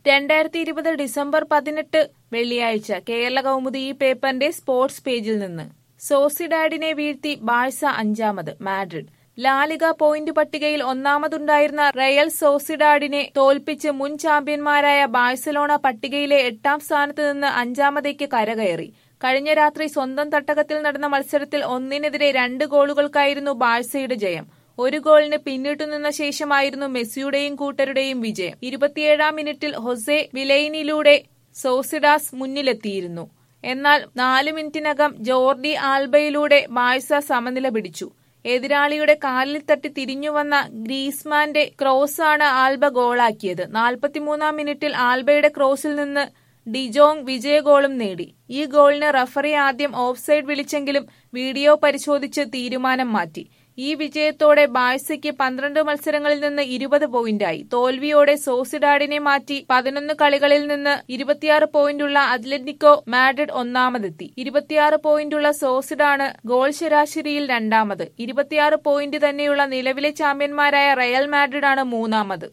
രണ്ടായിരത്തി ഇരുപത് ഡിസംബർ പതിനെട്ട് വെള്ളിയാഴ്ച കേരള കൗമുദി ഈ പേപ്പറിന്റെ സ്പോർട്സ് പേജിൽ നിന്ന് സോസിഡാഡിനെ വീഴ്ത്തി ബാഴ്സ അഞ്ചാമത് മാഡ്രിഡ് ലാലിക പോയിന്റ് പട്ടികയിൽ ഒന്നാമതുണ്ടായിരുന്ന റയൽ സോസിഡാഡിനെ തോൽപ്പിച്ച് മുൻ ചാമ്പ്യന്മാരായ ബാഴ്സലോണ പട്ടികയിലെ എട്ടാം സ്ഥാനത്ത് നിന്ന് അഞ്ചാമതേക്ക് കരകയറി കഴിഞ്ഞ രാത്രി സ്വന്തം തട്ടകത്തിൽ നടന്ന മത്സരത്തിൽ ഒന്നിനെതിരെ രണ്ട് ഗോളുകൾക്കായിരുന്നു ബാഴ്സയുടെ ജയം ഒരു ഗോളിന് പിന്നിട്ടു നിന്ന ശേഷമായിരുന്നു മെസ്സിയുടെയും കൂട്ടരുടെയും വിജയം ഇരുപത്തിയേഴാം മിനിറ്റിൽ ഹൊസെ വിലൈനിലൂടെ സോസിഡാസ് മുന്നിലെത്തിയിരുന്നു എന്നാൽ നാല് മിനിറ്റിനകം ജോർഡി ആൽബയിലൂടെ ബാഴ്സ സമനില പിടിച്ചു എതിരാളിയുടെ കാലിൽ തട്ടി തിരിഞ്ഞുവന്ന ഗ്രീസ്മാന്റെ ക്രോസാണ് ആൽബ ഗോളാക്കിയത് നാൽപ്പത്തിമൂന്നാം മിനിറ്റിൽ ആൽബയുടെ ക്രോസിൽ നിന്ന് ഡിജോങ് വിജയ ഗോളും നേടി ഈ ഗോളിന് റഫറി ആദ്യം ഓഫ്സൈഡ് വിളിച്ചെങ്കിലും വീഡിയോ പരിശോധിച്ച് തീരുമാനം മാറ്റി ഈ വിജയത്തോടെ ബാഴ്സയ്ക്ക് പന്ത്രണ്ട് മത്സരങ്ങളിൽ നിന്ന് ഇരുപത് പോയിന്റായി തോൽവിയോടെ സോസിഡാഡിനെ മാറ്റി പതിനൊന്ന് കളികളിൽ നിന്ന് ഇരുപത്തിയാറ് പോയിന്റുള്ള അത്ലറ്റിക്കോ മാഡ്രിഡ് ഒന്നാമതെത്തി ഇരുപത്തിയാറ് പോയിന്റുള്ള സോസിഡാണ് ഗോൾ ശരാശരിയിൽ രണ്ടാമത് ഇരുപത്തിയാറ് പോയിന്റ് തന്നെയുള്ള നിലവിലെ ചാമ്പ്യന്മാരായ റയൽ മാഡ്രിഡാണ് മൂന്നാമത്